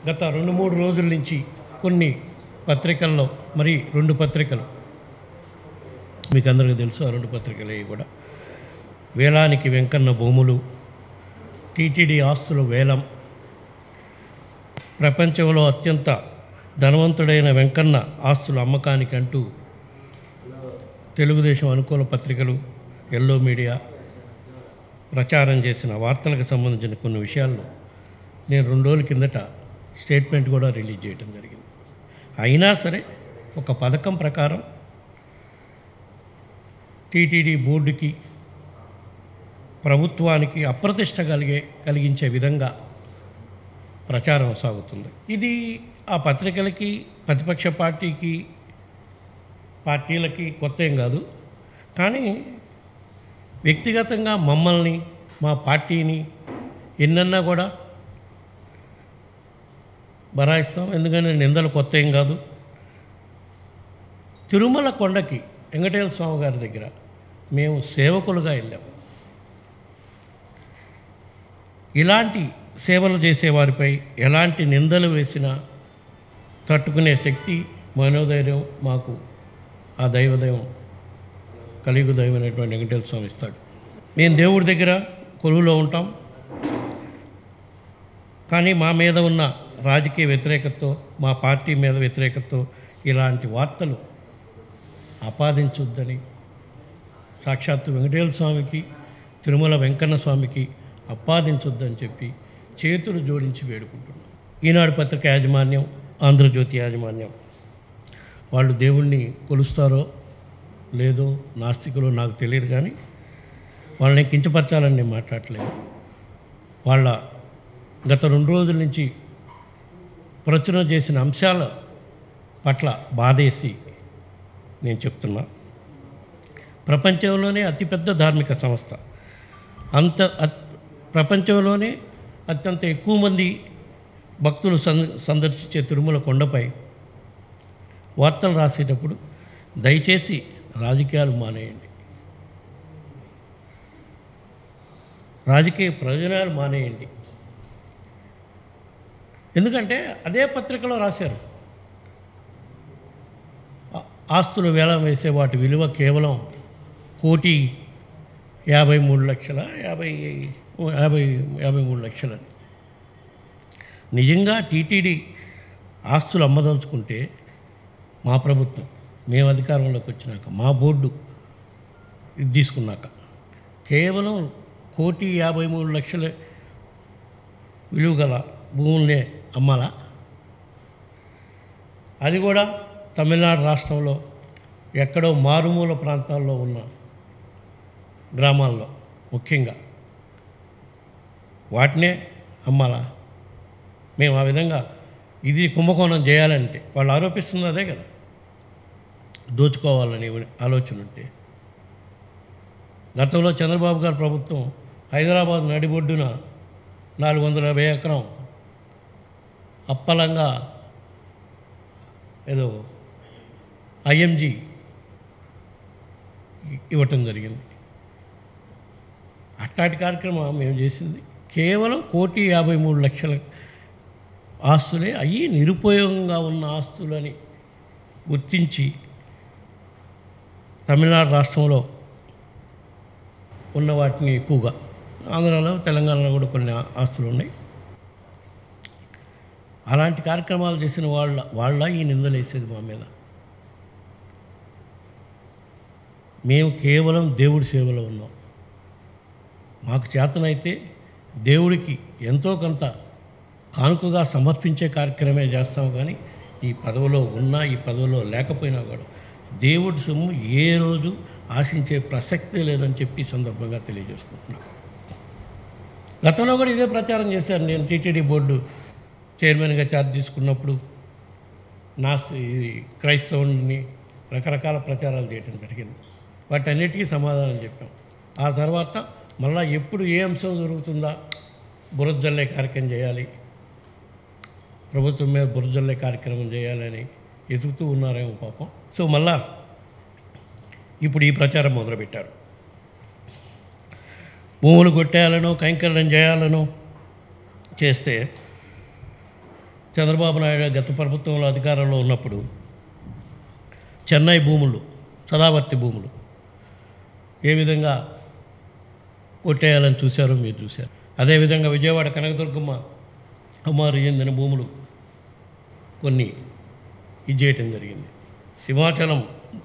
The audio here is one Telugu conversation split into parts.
గత రెండు మూడు రోజుల నుంచి కొన్ని పత్రికల్లో మరి రెండు పత్రికలు మీకు అందరికీ తెలుసు ఆ రెండు పత్రికలు ఇవి కూడా వేలానికి వెంకన్న భూములు టీటీడీ ఆస్తుల వేలం ప్రపంచంలో అత్యంత ధనవంతుడైన వెంకన్న ఆస్తుల అమ్మకానికి అంటూ తెలుగుదేశం అనుకూల పత్రికలు ఎల్లో మీడియా ప్రచారం చేసిన వార్తలకు సంబంధించిన కొన్ని విషయాల్లో నేను రెండు రోజుల కిందట స్టేట్మెంట్ కూడా రిలీజ్ చేయడం జరిగింది అయినా సరే ఒక పథకం ప్రకారం టీటీడీ బోర్డుకి ప్రభుత్వానికి అప్రతిష్ట కలిగే కలిగించే విధంగా ప్రచారం సాగుతుంది ఇది ఆ పత్రికలకి ప్రతిపక్ష పార్టీకి పార్టీలకి కొత్త ఏం కాదు కానీ వ్యక్తిగతంగా మమ్మల్ని మా పార్టీని ఎన్నన్నా కూడా బరాయిస్తాం ఎందుకంటే నిందలు కొత్త ఏం కాదు తిరుమల కొండకి వెంకటేశ్వర స్వామి గారి దగ్గర మేము సేవకులుగా వెళ్ళాం ఇలాంటి సేవలు చేసేవారిపై ఎలాంటి నిందలు వేసినా తట్టుకునే శక్తి మనోధైర్యం మాకు ఆ దైవదయం కలియుగ దైవమైనటువంటి వెంకటేశ్వర స్వామి ఇస్తాడు మేము దేవుడి దగ్గర కొలువులో ఉంటాం కానీ మా మీద ఉన్న రాజకీయ వ్యతిరేకతతో మా పార్టీ మీద వ్యతిరేకతతో ఇలాంటి వార్తలు ఆపాదించొద్దని సాక్షాత్తు వెంకటేశ్వర స్వామికి తిరుమల వెంకన్న స్వామికి ఆపాదించొద్దని చెప్పి చేతులు జోడించి వేడుకుంటున్నాం ఈనాడు పత్రిక యాజమాన్యం ఆంధ్రజ్యోతి యాజమాన్యం వాళ్ళు దేవుణ్ణి కొలుస్తారో లేదో నాస్తికులో నాకు తెలియదు కానీ వాళ్ళని కించపరచాలని నేను మాట్లాడలేదు వాళ్ళ గత రెండు రోజుల నుంచి ప్రచురణ చేసిన అంశాల పట్ల బాధేసి నేను చెప్తున్నా ప్రపంచంలోనే అతిపెద్ద ధార్మిక సంస్థ అంత అత్- ప్రపంచంలోనే అత్యంత ఎక్కువ మంది భక్తులు సం- సందర్శించే తిరుమల కొండపై వార్తలు రాసేటప్పుడు దయచేసి రాజకీయాలు మానేయండి రాజకీయ ప్రయోజనాలు మానేయండి ఎందుకంటే అదే పత్రికలో రాశారు ఆ- ఆస్తులు వేలం వేసే వాటి విలువ కేవలం కోటి యాభై మూడు లక్షల యాభై యాభై యాభై మూడు లక్షలని నిజంగా టీటీడీ ఆస్తులు అమ్మదలుచుకుంటే మా ప్రభుత్వం మేము అధికారంలోకి వచ్చినాక మా బోర్డు ఇది తీసుకున్నాక కేవలం కోటి యాభై మూడు లక్షల విలువ గల భూముల్నే అమ్మాలా అది కూడా తమిళనాడు రాష్ట్రంలో ఎక్కడో మారుమూల ప్రాంతాల్లో ఉన్న గ్రామాల్లో ముఖ్యంగా వాటినే అమ్మాలా మేము ఆ విధంగా ఇది కుంభకోణం చేయాలంటే వాళ్ళు ఆరోపిస్తుంది అదే కదా దోచుకోవాలని ఆలోచన ఉంటే గతంలో చంద్రబాబు గారి ప్రభుత్వం హైదరాబాద్ నడిబొడ్డున నాలుగు వందల యాభై ఎకరం అప్పలంగా ఏదో ఐఎంజీ ఇవ్వటం జరిగింది అట్లాంటి కార్యక్రమం మేము చేసింది కేవలం కోటి యాభై మూడు లక్షల ఆస్తులే అయ్యి నిరుపయోగంగా ఉన్న ఆస్తులని గుర్తించి తమిళనాడు రాష్ట్రంలో ఉన్న వాటిని ఎక్కువగా ఆంధ్రాలో తెలంగాణలో కూడా కొన్ని ఆ- ఆస్తులు ఉన్నాయి అలాంటి కార్యక్రమాలు చేసిన వాళ్ళ వాళ్ళ ఈ నిందలు వేసేది మా మీద మేము కేవలం దేవుడి సేవలో ఉన్నాం మాకు చేతనైతే దేవుడికి ఎంతో కొంత కానుకగా సమర్పించే కార్యక్రమే చేస్తాం కానీ ఈ పదవిలో ఉన్నా ఈ పదవిలో లేకపోయినా కూడా దేవుడి సొమ్ము ఏ రోజు ఆశించే ప్రసక్తే లేదని చెప్పి ఈ సందర్భంగా తెలియజేసుకుంటున్నాను గతంలో కూడా ఇదే ప్రచారం చేశాను నేను టీటీడీ బోర్డు చైర్మన్గా ఛార్జ్ తీసుకున్నప్పుడు నా స- ఈ క్రైస్తవుని రకరకాల ప్రచారాలు చేయడం జరిగింది వాటన్నిటికీ సమాధానం చెప్పాం ఆ తర్వాత మళ్ళా ఎప్పుడు ఏ అంశం జరుగుతుందా బురదల్లే కార్యక్రమం చేయాలి ప్రభుత్వం మీద బురదల్లే కార్యక్రమం చేయాలని ఎదుగుతూ ఉన్నారేమో పాపం సో మళ్ళా ఇప్పుడు ఈ ప్రచారం మొదలుపెట్టారు భూములు కొట్టేయాలనో కైంకర్యం చేయాలనో చేస్తే చంద్రబాబు నాయుడు గత ప్రభుత్వంలో అధికారంలో ఉన్నప్పుడు చెన్నై భూములు సదావర్తి భూములు ఏ విధంగా కొట్టేయాలని చూశారో మీరు చూశారు అదేవిధంగా విజయవాడ కనకదుర్గమ్మ అమ్మారు చెందిన భూములు కొన్ని ఇది చేయటం జరిగింది సింహాచలం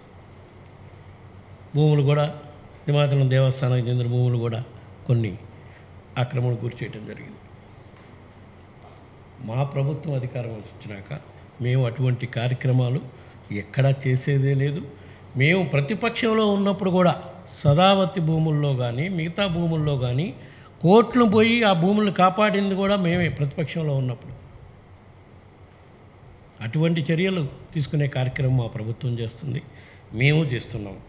భూములు కూడా సింహాచలం దేవస్థానానికి చెందిన భూములు కూడా కొన్ని ఆక్రమణకు గురి చేయటం జరిగింది మా ప్రభుత్వం అధికారం వచ్చినాక మేము అటువంటి కార్యక్రమాలు ఎక్కడా చేసేదే లేదు మేము ప్రతిపక్షంలో ఉన్నప్పుడు కూడా సదావర్తి భూముల్లో కానీ మిగతా భూముల్లో కానీ కోర్టులు పోయి ఆ భూములను కాపాడింది కూడా మేమే ప్రతిపక్షంలో ఉన్నప్పుడు అటువంటి చర్యలు తీసుకునే కార్యక్రమం మా ప్రభుత్వం చేస్తుంది మేము చేస్తున్నాం